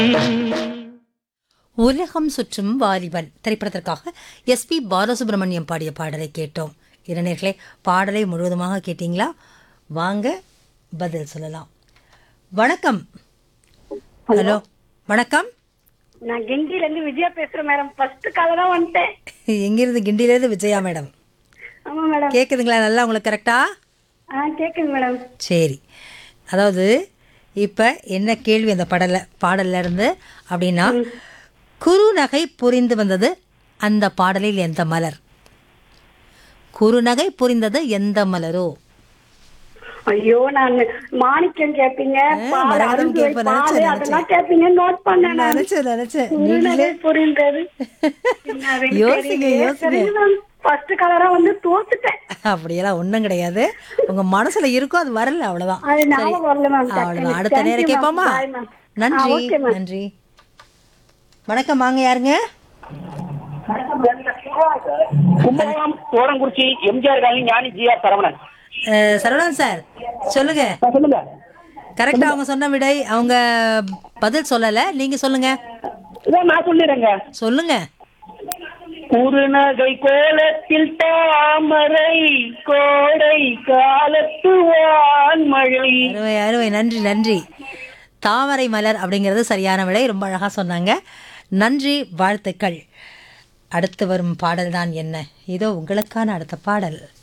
உலகம் சுற்றும் வாலிபன் திரைப்படத்திற்காக எஸ்பி பாலசுப்ரமணியம் பாடிய பாடலை கேட்டோம் இளைஞர்களே பாடலை முழுவதுமாக கேட்டீங்களா வாங்க பதில் சொல்லலாம் வணக்கம் ஹலோ வணக்கம் நான் கிண்டில இருந்து விஜயா பேசுறேன் மேடம் ஃபர்ஸ்ட் கால தான் வந்துட்டேன் எங்கிருந்து கிண்டியிலேருந்து விஜயா மேடம் ஆமா மேடம் கேட்குதுங்களா நல்லா உங்களுக்கு கரெக்டா ஆ கேக்குது மேடம் சரி அதாவது இப்போ என்ன கேள்வி அந்த பாடல பாடல்ல இருந்து அப்படின்னா குறுநகை புரிந்து வந்தது அந்த பாடலில் எந்த மலர் குறுநகை புரிந்தது எந்த மலரோ ஐயோ நான் மாணிக்கம் கேப்பீங்க பால், மரகதம் அரும்பு, கேட்பேன், பால், நினைச்சேன், அதெல்லாம் கேப்பீங்க நோட் பண்ணேன் நான். நினைச்சேன் நினைச்சேன் உள்நகை புரிந்தது என்னது யோசிங்க, தெரியலையே. யோசிங்க. சரி, நான் ஃபர்ஸ்ட் கலரா வந்து தோத்துட்டேன் அப்படியெல்லாம் ஒன்றும் கிடையாது உங்க மனசுல இருக்கோ அது வரல அவ்வளவுதான் அது ஞாபகம் வரல மேம் அவ்வளவுதான் அடுத்த நேரம் கேட்போமா நன்றி நன்றி வணக்கம் வாங்க யாருங்க Kumbakonam Orangurichi MGR colony Gnani GR Saravanan அஹ், சரவணன் சார் சொல்லுங்க ஆ, சொல்லுங்க கரெக்டா அவங்க சொன்ன விடை அவங்க பதில் சொல்லல நீங்க சொல்லுங்க இதான் நான் சொல்லிடுறேங்க சொல்லுங்க குறுநகை கோலத்தில் தாமரை கோடை காலத்து வான்மழை அருமை அருமை நன்றி நன்றி தாமரை மலர் அப்படிங்கிறது சரியான விடை ரொம்ப அழகா சொன்னாங்க நன்றி வாழ்த்துக்கள் அடுத்து வரும் பாடல் தான் என்ன இதோ உங்களுக்கான அடுத்த பாடல்